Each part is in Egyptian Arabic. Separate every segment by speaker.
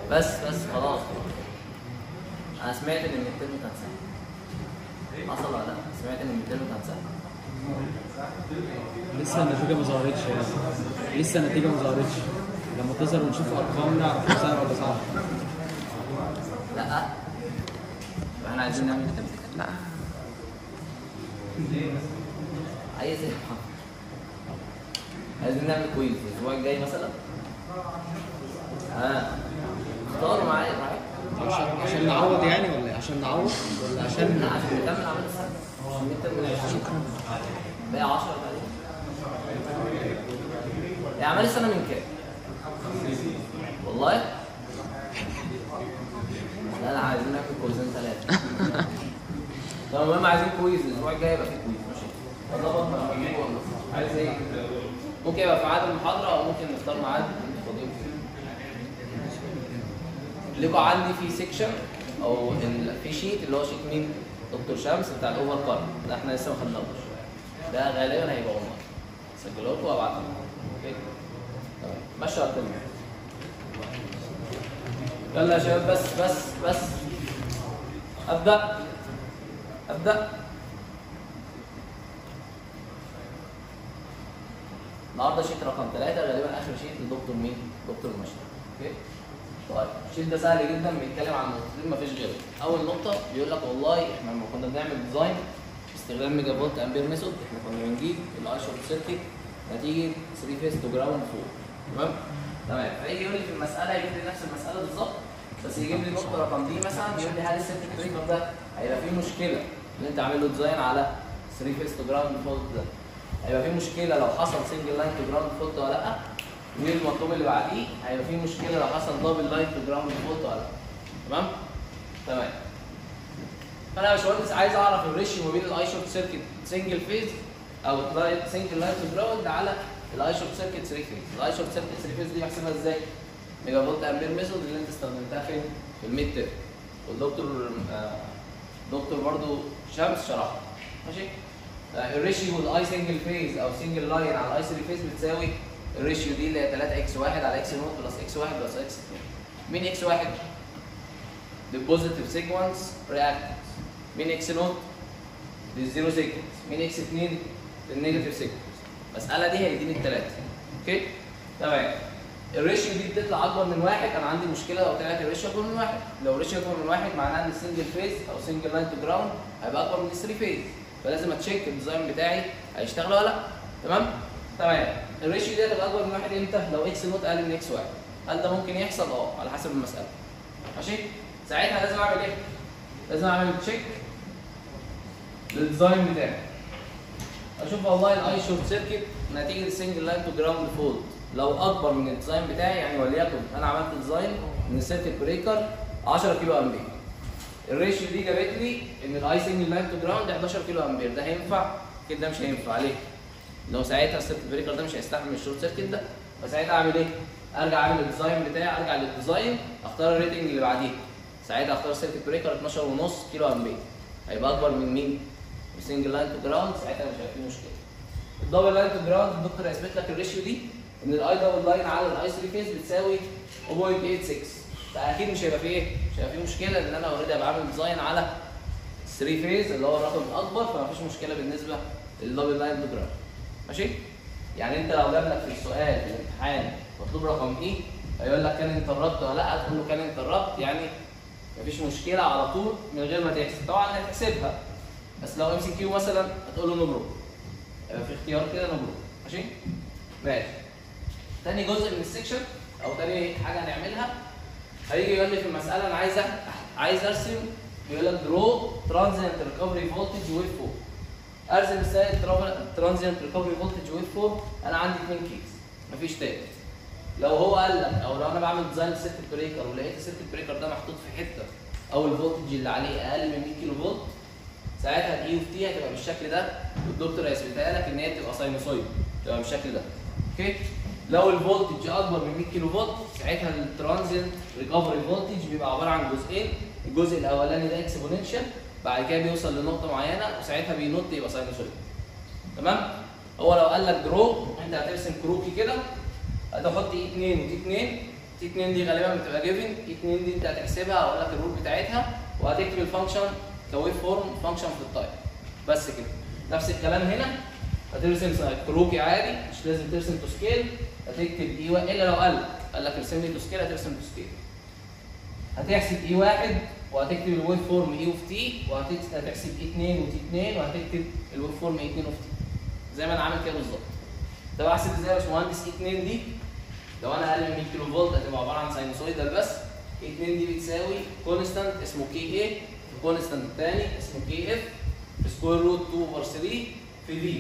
Speaker 1: بس بس خلاص انا سمعت ان الترم كان سهل حصل ولا لا؟ سمعت ان الترم كان سهل
Speaker 2: لسه النتيجه ما ظهرتش يعني لسه النتيجه ما ظهرتش لما تظهر ونشوف ارقام نعرف سهل ولا صعب
Speaker 1: لا يبقى احنا عايزين نعمل
Speaker 3: لا
Speaker 1: عايز ايه عايزين نعمل كويز الاسبوع الجاي مثلا ها اختاروا معايا معايا
Speaker 2: عشان عشان نعوض يعني ولا إيه؟ عشان نعوض ولا عشان
Speaker 1: عشان نكمل عمل السنه عشان نكمل شكرا باقي 10 تقريبا يا اعمال السنه من كام؟ والله لا لا عايزين نعمل كويزين ثلاثه طب المهم عايزين كويز الاسبوع الجاي يبقى فيه كويز ماشي اظبط مع المجموعة والله. عايز ايه؟ ممكن يبقى في ميعاد المحاضره او ممكن نختار ميعاد انتوا فاضيين فيه لكم عندي في سيكشن او ال- في شيت اللي هو شيت مين؟ دكتور شمس بتاع الاوفر كار ده احنا لسه ما خدناهوش ده غالبا هيبقى اونلاين سجله لكم وابعته لكم اوكي تمام ماشي على التليفون يلا يا شباب بس بس بس ابدا ابدا النهارده شيت رقم ثلاثة غالبا اخر شيت لدكتور مين؟ دكتور مشرف اوكي؟ طيب الشيت ده سهل جدا بيتكلم عن نقطتين مفيش غيره اول نقطة بيقول لك والله احنا لما كنا بنعمل ديزاين باستخدام ميجا فولت امبير ميثود احنا كنا بنجيب الاي شورت سيركت نتيجة 3 فيس تو جراوند فوق تمام؟ تمام فيجي يقول لي في المسألة يجيب لي نفس المسألة بالظبط بس يجيب لي نقطة رقم دي مثلا يقول لي هل السيركت بريكر ده هيبقى فيه مشكلة ان انت عامل له ديزاين على 3 فيس تو جراوند فولت ده هيبقى في مشكله لو حصل سنجل لاين تو جراوند فولت ولا لا والمطلوب اللي بعديه هيبقى في مشكله لو حصل دبل لاين تو جراوند فولت ولا لا تمام تمام فانا يا باشمهندس عايز اعرف الريشيو ما بين الاي شورت سيركت سنجل فيز او سنجل لاين تو جراوند على الاي شورت سيركت 3 فيز الاي شورت سيركت 3 فيز دي بحسبها ازاي ميجا فولت امبير ميثود اللي انت استخدمتها فين في الميد تيرم والدكتور آه، دكتور برضو شمس شرحها ماشي آه، الريشيو الاي سنجل فيز او سنجل لاين على الاي 3 فيز بتساوي الريشيو دي اللي هي 3 اكس 1 على اكس نوت بلس اكس 1 بلس اكس 2 مين اكس 1 البوزيتيف سيكونس رياكتنس مين اكس نوت للزيرو سيكونس مين اكس 2 للنيجاتيف سيكونس المساله دي هيديني الثلاثه اوكي تمام الريشيو دي بتطلع اكبر من واحد انا عندي مشكله لو طلعت الريشيو اكبر من واحد لو الريشيو اكبر من واحد معناها ان السنجل فيز او سنجل لاين تو جراوند هيبقى اكبر من الثري فيز فلازم اتشيك الديزاين بتاعي هيشتغل ولا لا تمام تمام الريشيو دي هتبقى اكبر من واحد امتى لو اكس نوت اقل من اكس واحد هل ده ممكن يحصل اه على حسب المساله ماشي ساعتها لازم اعمل ايه لازم اعمل تشيك للديزاين بتاعي اشوف والله الاي شورت سيركت نتيجه السنجل لاين تو جراوند فولت لو اكبر من الديزاين بتاعي يعني وليكن انا عملت ديزاين ان السيركت بريكر 10 كيلو امبير الريشيو دي جابت لي ان الاي سنجل لاين تو جراوند 11 كيلو امبير ده هينفع كده ده مش هينفع ليه؟ لو ساعتها السيركت بريكر ده مش هيستحمل الشورت سيركت ده فساعتها اعمل ايه؟ ارجع اعمل الديزاين بتاعي ارجع للديزاين اختار الريتنج اللي بعديه ساعتها اختار سيركت بريكر 12 ونص كيلو امبير هيبقى اكبر من مين؟ السنجل لاين تو جراوند ساعتها مش هيبقى فيه مشكله الدبل لاين تو جراوند الدكتور هيثبت لك الريشيو دي ان الاي دبل لاين على الاي 3 فيز بتساوي 0.86 فاكيد مش هيبقى فيه ايه؟ مش هيبقى فيه مشكله لان انا اوريدي هبقى عامل ديزاين على 3 فيز اللي هو الرقم الاكبر فمفيش مشكله بالنسبه للدبل لاين تو جراوند ماشي؟ يعني انت لو جاب لك في السؤال في الامتحان مطلوب رقم ايه هيقول لك كان انتربت ولا لا تقول له كان انتربت يعني مفيش مشكله على طول من غير ما تحسب طبعا هتحسبها بس لو ام سي كيو مثلا هتقول له نبرو يبقى في اختيار كده نبرو ماشي ماشي تاني جزء من السكشن او تاني حاجه هنعملها هيجي يقول لي في المساله انا عايز أ- عايز ارسم يقول لك درو ترانزيانت ريكفري فولتج ويف فور ارسم ازاي ترانزيانت ريكفري فولتج ويف فور انا عندي اثنين كيس مفيش تالت لو هو قال لك او لو انا بعمل ديزاين للسيركت بريكر ولقيت السيركت بريكر ده محطوط في حته او الفولتج اللي عليه اقل من 100 كيلو فولت ساعتها الاي اوف تي هتبقى بالشكل ده والدكتور هيثبتها لك ان هي تبقى ساينوسويد تبقى بالشكل ده اوكي لو الفولتج اكبر من 100 كيلو فولت ساعتها الترانزينت ريكفري فولتج بيبقى عباره عن جزئين الجزء الاولاني ده اكسبوننشال بعد كده بيوصل لنقطه معينه وساعتها بينط يبقى ساينوسويد تمام هو لو قال لك درو انت هترسم كروكي كده هتحط اي 2 ودي 2 تي 2 دي غالبا بتبقى جيفن تي 2 دي انت هتحسبها هقول لك الرول بتاعتها وهتكتب الفانكشن كويف فورم فانكشن في التايم بس كده نفس الكلام هنا هترسم كروكي عادي مش لازم ترسم تو سكيل هتكتب اي واحد الا لو قال قال لك ارسم لي تو سكيل هترسم تو سكيل هتحسب اي واحد وهتكتب الويف فورم اي اوف تي وهتحسب اي 2 وتي 2 وهتكتب الويف فورم اي 2 اوف تي زي ما انا عامل كده بالظبط طب احسب ازاي يا باشمهندس اي 2 دي لو انا اقل من 100 كيلو فولت هتبقى عباره عن ساينوسويدال بس اي 2 دي بتساوي كونستانت اسمه كي اي الكونستانت الثاني اسمه كي اف في سكوير روت 2 اوفر 3 في في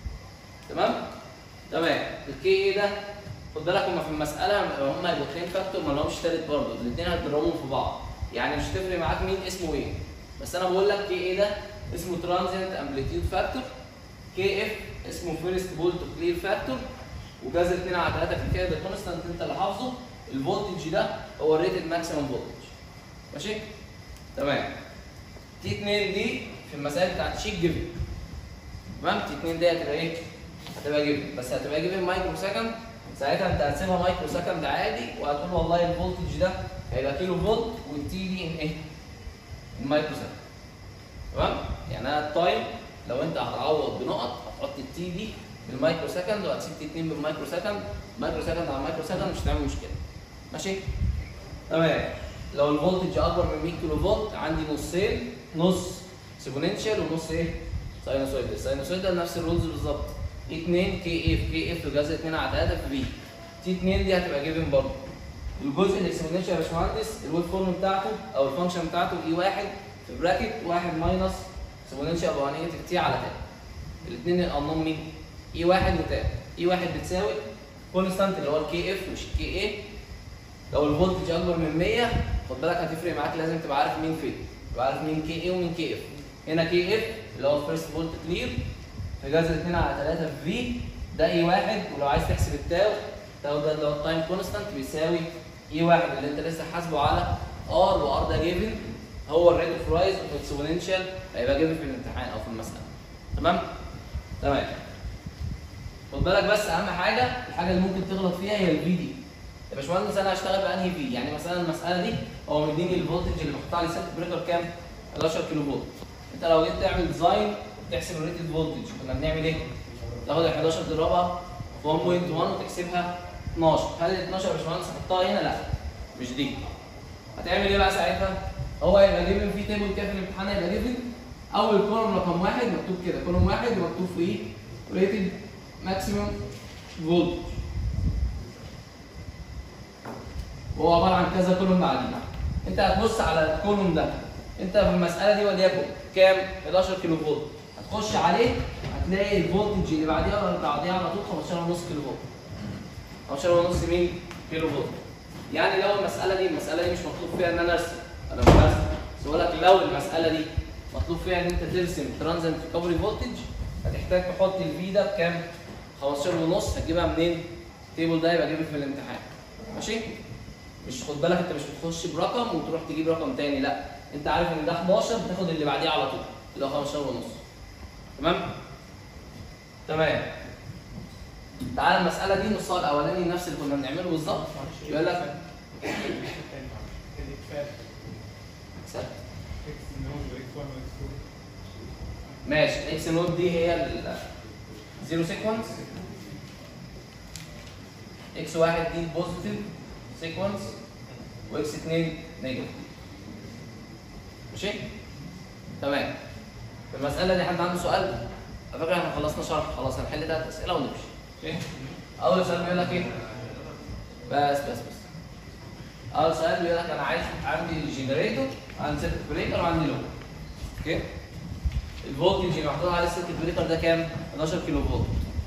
Speaker 1: تمام تمام الكي اي ده خد بالك هما في المساله هما هيبقوا اثنين فاكتور ما لهمش ثالث برضه الاثنين هتضربهم في بعض يعني مش هتفرق معاك مين اسمه ايه بس انا بقول لك كي ايه ده اسمه ترانزيانت امبليتيود فاكتور كي اف اسمه فيرست بول تو كلير فاكتور وجذر 2 على 3 في كده ده كونستانت انت اللي حافظه الفولتج ده هو الريتد ماكسيمم فولتج ماشي تمام تي 2 دي في المسائل بتاعت شيك جيفن تمام تي 2 دي هتبقى ايه؟ هتبقى جيفن بس هتبقى جيفن مايكرو سكند ساعتها انت هتسيبها مايكرو سكند عادي وهتقول والله الفولتج ده هيبقى كيلو فولت والتي دي ان ايه؟ المايكرو سكند تمام؟ يعني انا التايم لو انت هتعوض بنقط هتحط التي دي بالمايكرو سكند وهتسيب تي 2 بالمايكرو سكند مايكرو سكند على مايكرو سكند مش هتعمل مشكله ماشي؟ تمام لو الفولتج اكبر من 100 كيلو فولت عندي نصين نص سيبوننشال ونص ايه؟ ساينوسويدال الساينوسويدال نفس الرولز بالظبط 2 كي اف كي اف جذر 2 على 3 في في تي 2 دي هتبقى جيفن برضه الجزء الاكسبوننشال يا باشمهندس الويف فورم بتاعته او الفانكشن بتاعته اي 1 في براكت 1 ماينس اكسبوننشال او نيجاتيف تي على تاب الاثنين الانون مين؟ اي 1 وتاب اي 1 بتساوي كونستانت اللي هو الكي اف مش الكي اي لو الفولتج اكبر من 100 خد بالك هتفرق معاك لازم تبقى عارف مين فين تبقى عارف مين كي اي ومين كي اف هنا كي اف اللي هو الفيرست فولت كلير في جذر 2 على 3 في في ده اي واحد ولو عايز تحسب التاو التاو ده اللي هو التايم كونستانت بيساوي اي واحد اللي انت لسه حاسبه على ار وار ده جيفن هو الريت اوف رايز اوف اكسبوننشال هيبقى جيفن في الامتحان او في المساله تمام تمام خد بالك بس اهم حاجه الحاجه اللي ممكن تغلط فيها هي الفي دي يا باشمهندس انا هشتغل بانهي في يعني مثلا المساله دي هو مديني الفولتج اللي محطوط عليه سيركت بريكر كام 11 كيلو فولت انت لو جيت تعمل ديزاين وتحسب الريتد فولتج كنا بنعمل ايه تاخد ال 11 تضربها في 1.1 وتحسبها 12 هل ال 12 يا باشمهندس هحطها هنا لا مش دي هتعمل ايه بقى ساعتها هو هيبقى جيفن في تيبل كده في الامتحان هيبقى جيفن اول كولوم رقم واحد مكتوب كده كولوم واحد مكتوب فيه ريتد ماكسيمم فولتج وهو عباره عن كذا كولوم بعدين انت هتبص على الكولوم ده انت في المساله دي وليكن كام 11 كيلو فولت هتخش عليه هتلاقي الفولتج اللي بعديها ولا بعديها على طول 15 ونص كيلو فولت 15 ونص مين كيلو فولت يعني لو المساله دي المساله دي مش مطلوب فيها ان انا ارسم انا مش برسم بس بقول لك لو المساله دي مطلوب فيها ان انت ترسم ترانزنت ريكفري فولتج هتحتاج تحط الفي ده بكام 15 ونص هتجيبها منين التيبل ده يبقى جايبه في الامتحان ماشي مش خد بالك انت مش بتخش برقم وتروح تجيب رقم تاني لا انت عارف ان ده 11 بتاخد اللي بعديه على طول اللي هو 15 ونص تمام تمام تعالى المساله دي نصها الاولاني نفس اللي كنا بنعمله بالظبط يقول لك سهل. ماشي الاكس نوت دي هي الزيرو سيكونس اكس واحد دي البوزيتيف سيكونس واكس 2 نيجاتيف ماشي تمام في المساله دي حد عنده سؤال على فكره احنا خلصنا شرح خلاص هنحل ثلاث اسئله ونمشي ماشي اول سؤال بيقول لك ايه بس بس بس اول سؤال بيقول لك انا عايز عندي جنريتور عندي سيركت بريكر وعندي لود اوكي الفولتج اللي محطوط عليه السيركت بريكر ده كام 11 كيلو فولت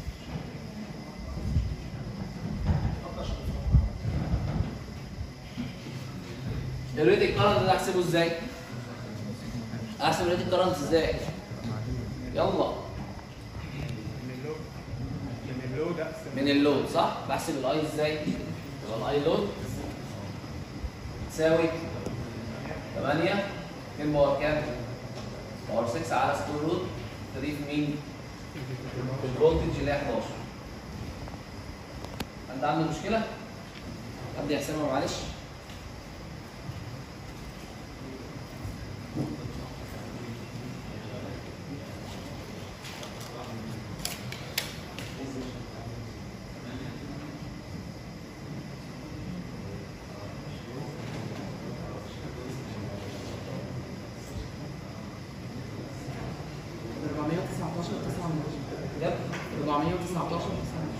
Speaker 1: الريتنج كارنت ده احسبه ازاي؟ احسب الريتنج كارنت ازاي؟ يلا من اللود صح؟ بحسب الاي ازاي؟ يبقى الاي لود تساوي 8 2 باور كام؟ باور 6 على سكوير روت 3 في مين؟ في الفولتج اللي هي 11 انت عندك مشكلة؟ حد يحسبها معلش
Speaker 3: أربعمية وتسعتاشر تسعة من عشرة
Speaker 1: جاب
Speaker 3: أربعمية وتسعتاشر تسعة من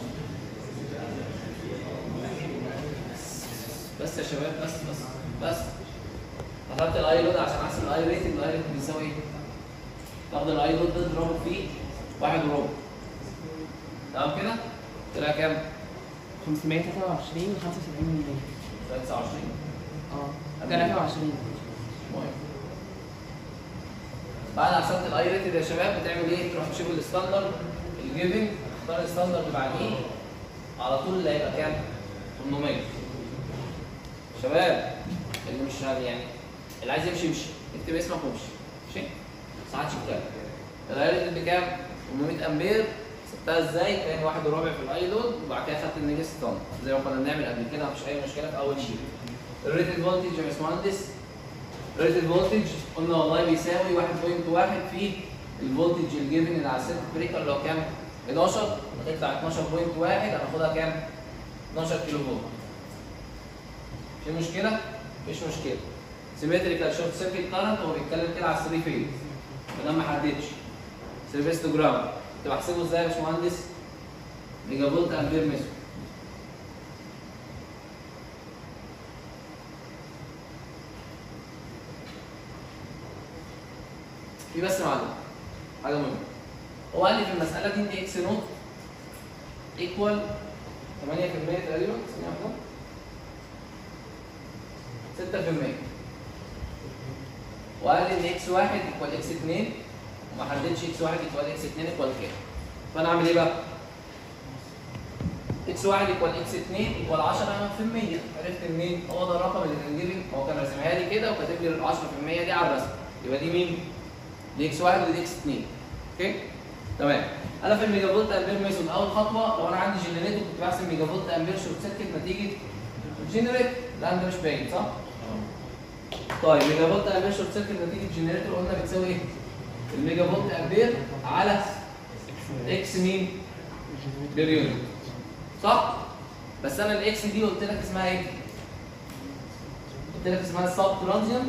Speaker 3: عشرة
Speaker 1: بس يا شباب بس بس بس اخدت الاي لود عشان احسب الاي ريتنج الاي ريتنج بيساوي ايه؟ تاخد الاي لود ده تضربه فيه واحد وربع تمام كده؟ طلع كام؟
Speaker 3: خمسمية تلاتة وعشرين وخمسة وسبعين من مية
Speaker 1: 29
Speaker 3: اه تلاتة وعشرين
Speaker 1: مهم بعد ما حسبت الاي ريتد يا شباب بتعمل ايه؟ تروح تشوف الستاندرد الجيفنج تختار الستاندرد اللي بعديه على طول اللي هيبقى كام؟ 800 شباب اللي مش راضي يعني اللي عايز يمشي يمشي اكتب اسمك وامشي ماشي؟ ساعات شغال الاي ريتد بكام؟ 800 امبير سبتها ازاي؟ كان واحد وربع في الاي لود وبعد كده خدت النيجاتيف ستاندرد زي ما كنا بنعمل قبل كده مفيش اي مشكله في اول شيء الريتد فولتج يا باشمهندس ريتد فولتج قلنا والله بيساوي 1.1 في الفولتج الجيفن اللي على السيركت بريكر اللي هو كام؟ 11 هتطلع 12.1 هناخدها كام؟ 12 كيلو فولت. في مشكلة؟ مفيش مشكلة. سيمتريكال شورت سيركت كارنت هو بيتكلم كده على 3 فيز. ما دام ما حددش. سيرفيس تو جراوند. كنت بحسبه ازاي يا باشمهندس؟ ميجا فولت امبير متر. في بس معلومه حاجه مهمه هو قال لي في المساله دي ان اكس نوت ايكوال 8% تقريبا ثانيه واحده 6% وقال لي ان اكس 1 ايكوال اكس 2 وما حددش اكس 1 ايكوال اكس 2 ايكوال كام فانا اعمل ايه بقى؟ اكس 1 ايكوال اكس 2 ايكوال 10% عرفت منين؟ هو ده الرقم اللي كان جيبي هو كان راسمها لي كده وكاتب لي ال 10% دي على الرسم يبقى دي مين؟ دي اكس 1 ودي اكس 2 اوكي؟ تمام انا في الميجا فولت امبير ميثود اول خطوه لو انا عندي جنريتور كنت بحسب ميجا فولت امبير شورت سيركت نتيجه جنريت لا انت مش باين صح؟ طيب ميجا فولت امبير شورت سيركت نتيجه جنريتور قلنا بتساوي ايه؟ الميجا فولت امبير على اكس مين؟ بير يونت صح؟ بس انا الاكس دي قلت لك اسمها ايه؟ قلت لك اسمها السب ترانزيانت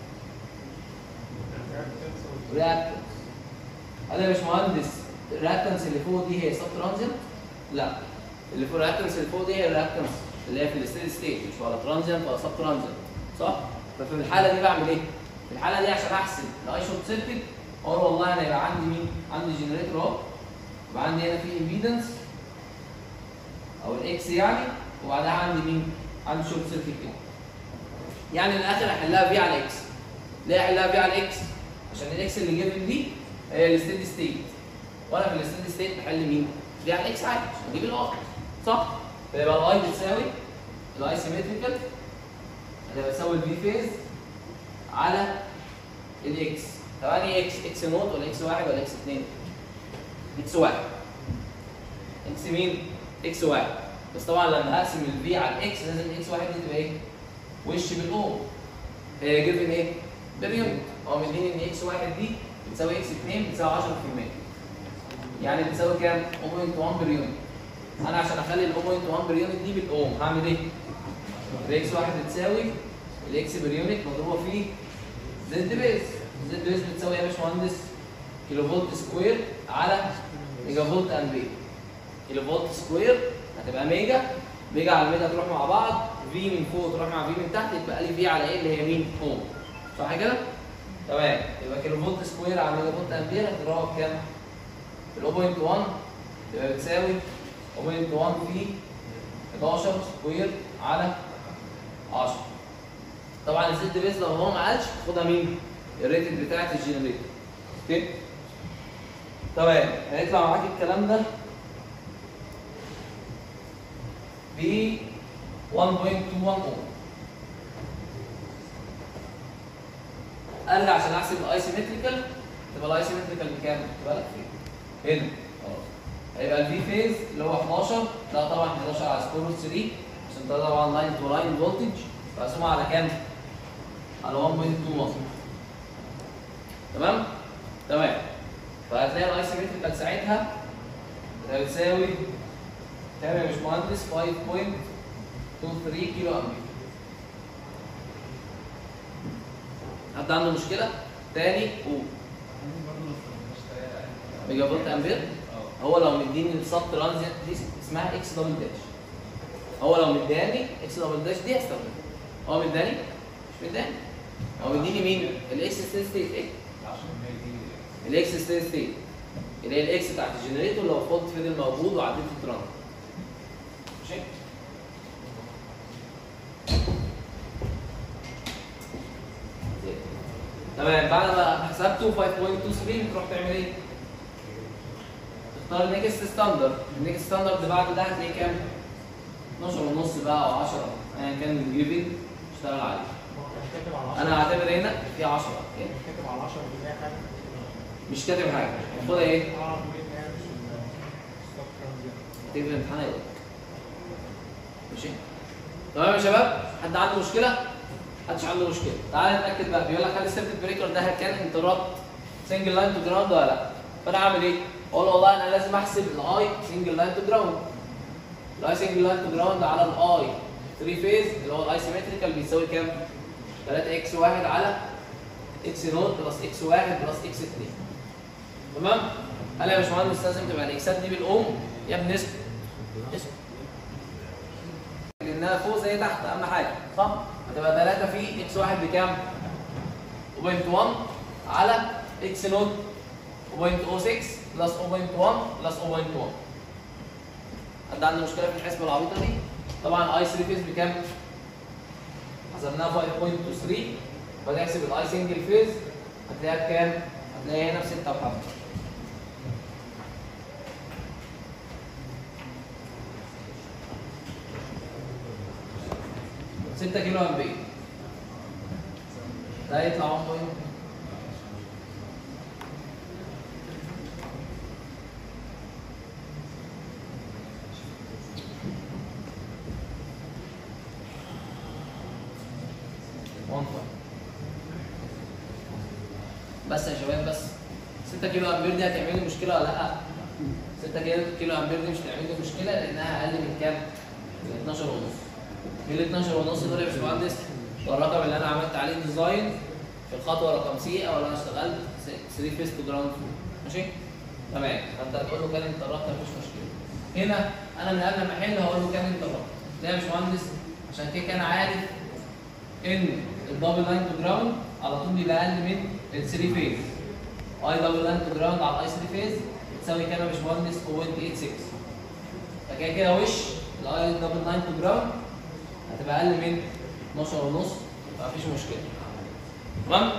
Speaker 1: رياكتنس هذا يا باشمهندس الرياكتنس اللي فوق دي هي سب ترانزيانت؟ لا اللي فوق الرياكتنس اللي فوق دي هي الرياكتنس اللي هي في الستيدي ستيت مش ولا ترانزيانت ولا سب ترانزيانت صح؟ ففي الحاله دي بعمل ايه؟ في الحاله دي عشان احسب الاي شورت سيركت اقول والله انا يبقى عندي مين؟ عندي جنريتور اهو يبقى عندي هنا في امبيدنس او الاكس يعني وبعدها عندي مين؟ عندي شورت سيركت كده يعني من الاخر احلها في على اكس ليه احلها في على اكس؟ عشان الاكس اللي جيفن دي هي الستيدي ستيت وانا في الستيدي ستيت بحل مين؟ في على اكس عادي عشان اجيب الاخر صح؟ فيبقى الاي بتساوي الاي سيمتريكال هتبقى تساوي الفي فيز على الاكس طب انهي اكس؟ اكس نوت ولا اكس واحد ولا اكس اثنين؟ اكس واحد اكس مين؟ اكس واحد بس طبعا لما اقسم الفي على الاكس لازم الاكس واحد دي تبقى ايه؟ وش بالاو هي جيفن ايه؟ باليونت هو مديني ان اكس واحد دي بتساوي اكس 2 بتساوي 10% يعني بتساوي كام؟ 0.1 باليونت انا عشان اخلي ال 0.1 باليونت دي بالاوم هعمل ايه؟ الاكس واحد بتساوي الاكس باليونت مضروبه في زد بيز زد بيز بتساوي يا باشمهندس كيلو فولت سكوير على ميجا فولت امبير كيلو فولت سكوير هتبقى ميجا ميجا على ميجا تروح مع بعض في من فوق تروح مع في من تحت يبقى لي في على ايه اللي هي مين؟ اوم صح كده؟ تمام يبقى كيلو فولت سكوير على ميجا فولت امبير هتضربها بكام؟ ال 0.1 تبقى بتساوي 0.1 في 11 سكوير على 10 طبعا الزد بيز لو هو ما قالش خدها مين؟ الريتد بتاعت الجنريتور اوكي؟ تمام هيطلع معاك الكلام ده ب 1.21 اوم ارجع عشان احسب الاي سيمتريكال تبقى الاي سيمتريكال بكام؟ تبقى لك فين؟ هنا خلاص هيبقى الفي فيز اللي هو 11 لا طبعا 11 على سكور روت 3 عشان ده طبعا لاين تو لاين فولتج مقسومه على كام؟ على 1.21 تمام؟ تمام فهتلاقي الاي سي متريكال ساعتها بتساوي كام يا باشمهندس 5.23 كيلو امبير حد عنده مشكله؟ تاني قول ميجا فولت امبير هو لو مديني السب ترانزيت دي اسمها اكس دبل داش هو لو مداني اكس دبل داش دي هستخدمها هو مداني مش مداني هو مديني مين الاكس ستيت ستيت ايه الاكس ستيت ستيت اللي هي الاكس بتاعت الجنريتور لو فولت فضل موجود وعديت الترانز ماشي تمام بعد ما حسبته 5.23 بتروح تعمل ايه؟ تختار نيكست ستاندرد النيكست ستاندرد بعد ده هتلاقيه كام؟ 12 ونص بقى او 10 ايا كان الجيفن اشتغل عليه
Speaker 3: مش كاتب على 10
Speaker 1: انا هعتبر هنا في 10 اوكي
Speaker 3: مش كاتب على 10 دي هي حاجه
Speaker 1: مش كاتب حاجه المفروض ايه؟
Speaker 3: اه بجد هي مش الستوب ترانزيت
Speaker 1: تكتب الامتحان هيقول ماشي تمام يا شباب حد عنده مشكله محدش عنده مشكله تعال نتاكد بقى بيقول لك هل السيركت بريكر ده كان انترابت سنجل لاين تو جراوند ولا لا فانا اعمل ايه اقول له والله انا لازم احسب الاي سنجل لاين تو جراوند الاي سنجل لاين تو جراوند على الاي 3 فيز اللي هو الاي سيمتريكال بيساوي كام 3 اكس 1 على اكس نوت بلس اكس 1 بلس اكس 2 تمام هل يا باشمهندس لازم تبقى الاكسات دي بالاوم يا ابني اسكت اسكت لانها فوق زي تحت اهم حاجه صح هتبقى 3 في اكس 1 بكام 0.1 على اكس نوت 0.06 بلس 0.1 بلس 0.1 حد عنده مشكله في الحسبه العبيطه دي طبعا اي 3 فيز بكام حسبناها 5.23 فتحسب الاي سنجل فيز هتلاقيها بكام هتلاقيها هنا ب 6 وحبه 6 كيلو امبير ده يطلع 1 بوينت بس يا شباب بس 6 كيلو امبير دي هتعمل لي مشكله ولا لا؟ 6 كيلو كيلو امبير دي مش هتعمل لي مشكله لانها اقل من كام؟ من 12 ونص ال 12 ونص دول يا باشمهندس هو الرقم اللي انا عملت عليه ديزاين في الخطوه رقم سي او انا اشتغلت 3 فيس تو جراوند فلو ماشي؟ تمام فانت هتقول له كان انت ربط مفيش مشكله هنا انا من قبل ما احل هقول له كان انت ربط ليه يا باشمهندس؟ عشان كده كان عارف ان الدبل لاين تو جراوند على طول بيبقى اقل من ال 3 فيز اي دبل لاين تو جراوند على اي 3 فيز تساوي كام يا باشمهندس 0.86 فكده كده وش الاي دبل لاين تو جراوند هتبقى اقل من 12 ونص مفيش مشكله تمام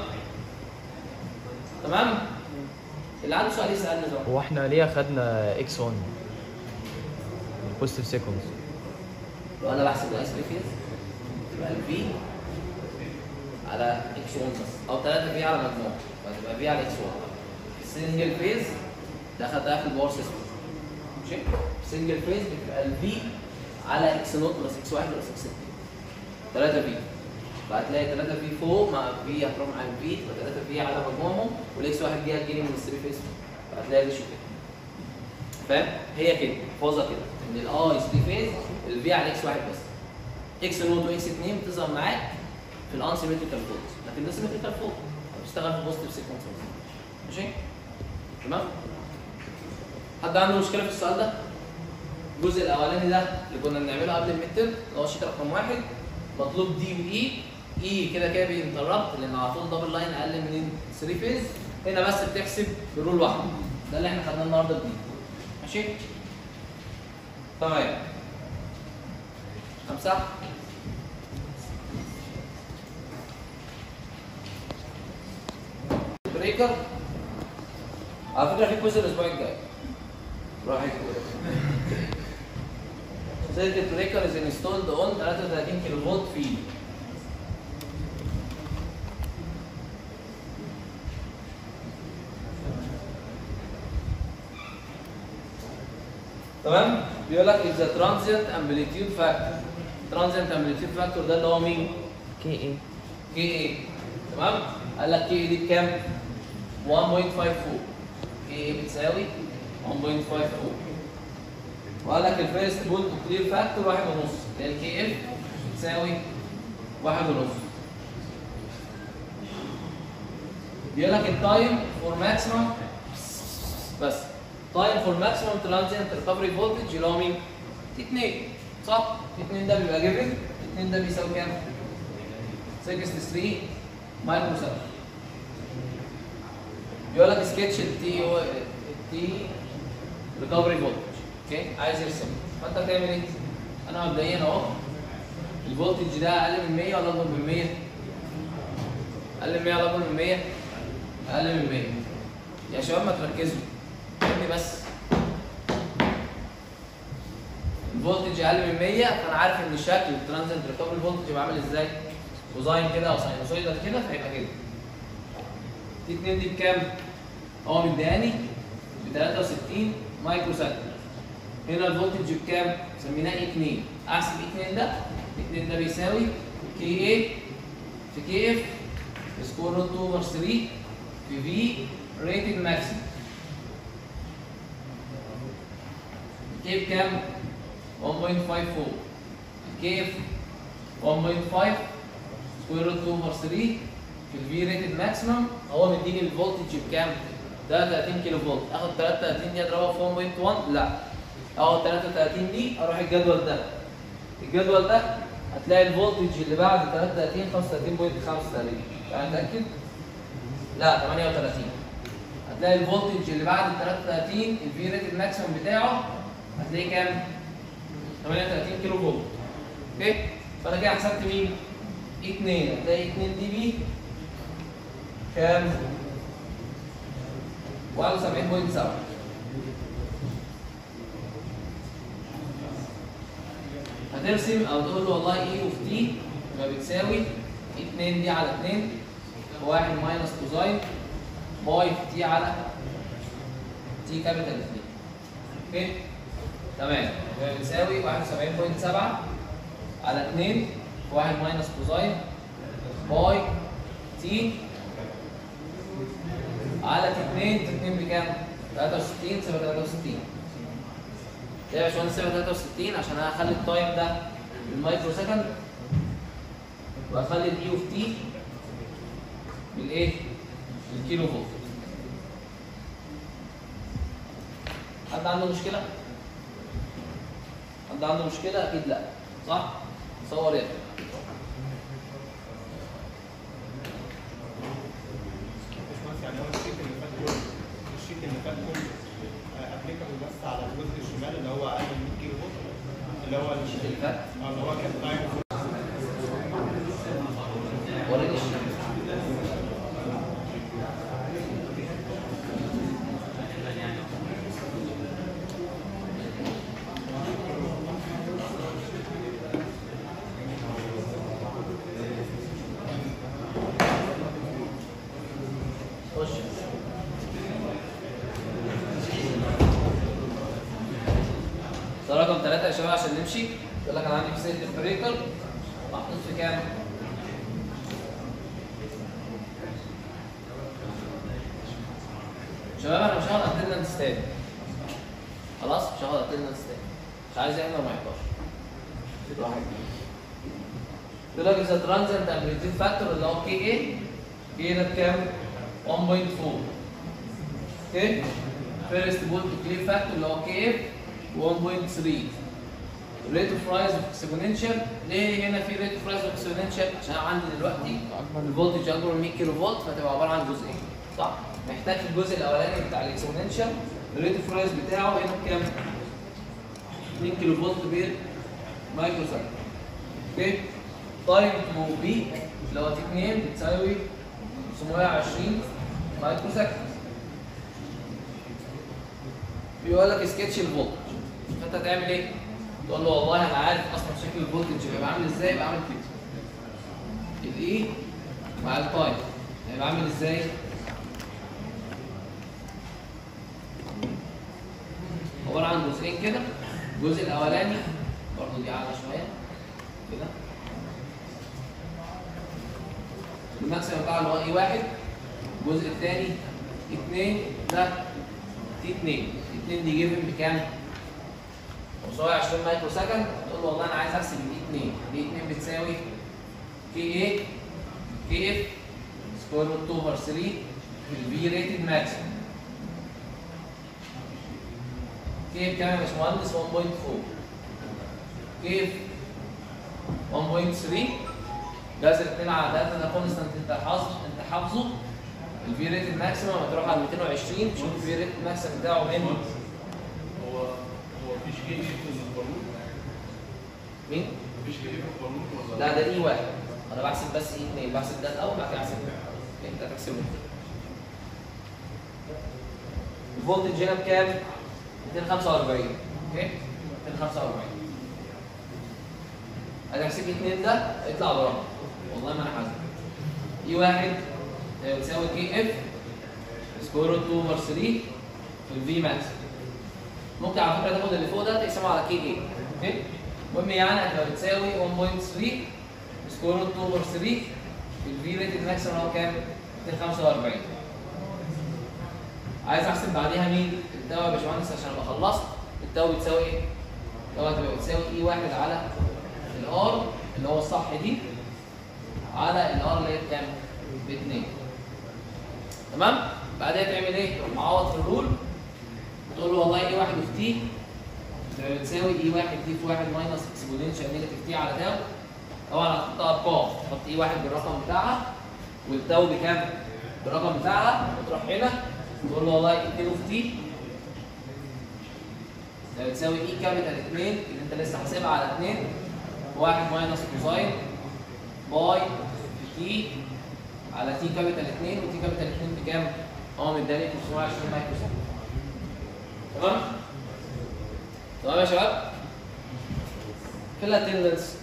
Speaker 1: تمام اللي عنده سؤال يسالني ده
Speaker 4: هو احنا ليه اخدنا اكس 1 بوزيتيف سيكونds
Speaker 1: لو انا بحسب الاي 3 فيز تبقى الفي على اكس 1 بس او 3 في على مجموع فتبقى في على اكس 1 السنجل فيز ده خدها في الباور سيستم ماشي السنجل فيز بتبقى الفي على اكس نوت بلس اكس 1 بلس اكس 2 3 في فهتلاقي 3 في فوق مع في هتروح مع الفي تبقى 3 في على مجموعهم والاكس 1 دي هتجيلي من الثري فيز فهتلاقي الريشيو كده فاهم هي كده فوزه كده ان الاي 3 فيز الفي على اكس 1 بس اكس نوت واكس 2 بتظهر معاك في الانسيمتريكال فولت لكن ده سيمتريكال فولت بتشتغل في بوزيتيف سيكونس ماشي تمام حد عنده مشكله في السؤال ده الجزء الاولاني ده اللي كنا بنعمله قبل الميدترم اللي هو شيت رقم واحد مطلوب دي واي اي كده كده بينتربت لان على طول دبل لاين اقل من 3 فيز هنا بس بتحسب برول واحده ده اللي احنا خدناه النهارده جديد ماشي تمام امسح بريكر على فكره في كويز الاسبوع الجاي راح Circuit breaker is installed on 33 كيلو فولت فيد تمام بيقول لك if the transient amplitude factor الترانزيت امبليتيود فاكتور ده اللي هو مين؟
Speaker 4: كي ايه
Speaker 1: كي ايه تمام؟ قال لك كي ايه دي بكام؟ 1.54 كي ايه بتساوي 1.54 وقال لك الفيرست بول تو كلير فاكتور واحد ونص اللي هي الكي اف بتساوي واحد ونص بيقول لك التايم فور ماكسيمم بس تايم فور ماكسيمم ترانزيانت ريكفري فولتج اللي هو مين؟ تي 2 صح؟ تي 2 ده بيبقى جيفن تي 2 ده بيساوي كام؟ 63 مايكرو سكند بيقول لك سكتش التي هو التي ريكفري فولتج اوكي عايز يرسم فانت بتعمل ايه؟ انا مبدئيا اهو الفولتج ده اقل من 100 ولا اكبر من 100؟ اقل من 100 ولا اكبر من 100؟ اقل من 100 يا شباب ما تركزوا فهمني بس الفولتج اقل من 100 فانا عارف ان شكل الترانزنت ريكفري فولتج يبقى عامل ازاي؟ كوزاين كده او ساينوسويدال كده فيبقى كده تي 2 دي بكام؟ هو مدياني ب 63 مايكرو سكند هنا الفولتج بكام؟ سميناه اي 2 احسب اي 2 ده اي 2 ده بيساوي كي اي في كي اف سكوير روت 2 اوفر 3 في في ريتد ماكسيمم كي بكام؟ 1.54 كي اف 1.5 سكوير روت 2 اوفر 3 في الفي ريتد ماكسيمم هو مديني الفولتج بكام؟ 33 كيلو فولت اخد 33 دي اضربها في 1.1 لا اخد 33 دي اروح الجدول ده الجدول ده هتلاقي الفولتج اللي بعد 33 35.5 تقريبا يعني اتاكد لا 38 هتلاقي الفولتج اللي بعد 33 الفي ريتد ماكسيمم بتاعه هتلاقيه كام 38 كيلو فولت اوكي فانا كده حسبت مين 2 هتلاقي 2 دي بي كام 71.7 هترسم او تقول له والله اي اوف تي يبقى بتساوي 2 دي على 2 1 ماينس كوزاين باي في تي على تي كابيتال 2 اوكي تمام يبقى بتساوي 71.7 على 2 1 ماينس كوزاين باي تي على تي 2 تي 2 بكام؟ 63 سيبها 63 ليه يا باشمهندس سيبها 63 عشان انا هخلي التايم ده بالمايكرو سكند واخلي الاي اوف تي بالايه؟ بالكيلو فولت حد عنده مشكلة؟ حد عنده مشكلة؟ أكيد لأ صح؟ صور يلا
Speaker 5: باشمهندس يعني هو الشيت اللي فات كله الشيت اللي فات كله ابليكابل بس على الجزء الشمال اللي هو اقل من 100 كيلو فولت اللي هو
Speaker 1: الشيت اللي فات
Speaker 5: اه اللي هو كان تايم
Speaker 1: وريني الشيت خش ده رقم ثلاثة يا شباب عشان نمشي يقول لك انا عندي في سيت بريكر محطوط في كام؟ شباب انا مش هاخد اتندنس تاني خلاص مش هاخد اتندنس تاني مش عايز يحضر ما يحضرش كده واحد يقول لك اذا ترانزنت امبليتيود فاكتور اللي هو كي ايه كي ده بكام؟ 1.4 اوكي فيرست بول تو كلير فاكتور اللي هو كي اف 1.3 ريت اوف رايز اوف اكسبوننشال ليه هنا في ريت اوف رايز اوف اكسبوننشال عشان أنا عندي دلوقتي الفولتج اكبر من 100 كيلو فولت فتبقى عباره عن جزئين صح محتاج في الجزء الاولاني بتاع الاكسبوننشال الريت اوف رايز بتاعه هنا بكام 2 كيلو فولت بير مايكرو سكند اوكي تايم تو بيك اللي هو تي 2 بتساوي 520 مايكرو سكند بيقول لك سكتش الفولتج فانت هتعمل ايه؟ تقول له والله انا عارف اصلا شكل الفولتج هيبقى عامل ازاي يبقى عامل كده الاي مع التايم هيبقى عامل ازاي؟ عباره عن جزئين كده الجزء الاولاني برضه دي اعلى شويه كده الماكسيمم بتاع اللي هو اي واحد الجزء الثاني 2 ده تي 2 2 دي جيفن بكام؟ 520 مايكرو سكند تقول له والله انا عايز احسب دي 2 دي 2 بتساوي كي ايه كي اف سكوير روت 2 اوفر 3 الفي ريتد ماكسيمم كي اف كام يا باشمهندس 1.4 كي اف 1.3 جذر 2 على 3 ده كونستنت انت حافظ انت حافظه الفي ريتد ماكسيمم هتروح على 220 تشوف الفي ريتد ماكسيمم بتاعه من
Speaker 6: هو هو مفيش كيف في القانون
Speaker 1: مين؟
Speaker 6: مفيش كيف في القانون ولا
Speaker 1: لا ده اي واحد انا بحسب بس اي 2 بحسب ده الاول بعد كده احسب ده انت هتحسبه الفولتج هنا بكام؟ 245 اوكي 245 انا هحسب 2 ده يطلع برقم والله ما انا حاسب اي واحد بتساوي كي اف سكوير روت 2 اوفر 3 في الفي ماكس ممكن على فكره تاخد اللي فوق ده تقسمه على كي اي اوكي المهم يعني هتبقى بتساوي 1.3 سكوير روت 2 اوفر 3 في الفي ريتد ماكسيمم هو كام؟ 245 عايز احسب بعديها مين؟ التاو يا باشمهندس عشان ابقى خلصت التاو بتساوي ايه؟ التاو هتبقى بتساوي اي واحد على الار اللي هو الصح دي على الار اللي هي بكام؟ ب 2 تمام؟ بعدها تعمل ايه؟ تروح معوض في الرول تقول له والله اي واحد في تي بتساوي اي واحد تي في واحد ماينس اكسبوننشال نيجاتيف تي على تاو طبعا هتحط ارقام تحط اي واحد بالرقم بتاعها والتاو بكام؟ بالرقم بتاعها وتروح هنا تقول له والله 2 في تي ده بتساوي اي كابيتال 2 اللي انت لسه حاسبها على 2 واحد ماينس كوساين باي في تي على تي كابيتال 2 وتي كابيتال 2 بكام؟ هو مداني 520 مايكرو سكند تمام؟ تمام يا شباب؟ في الاتندنس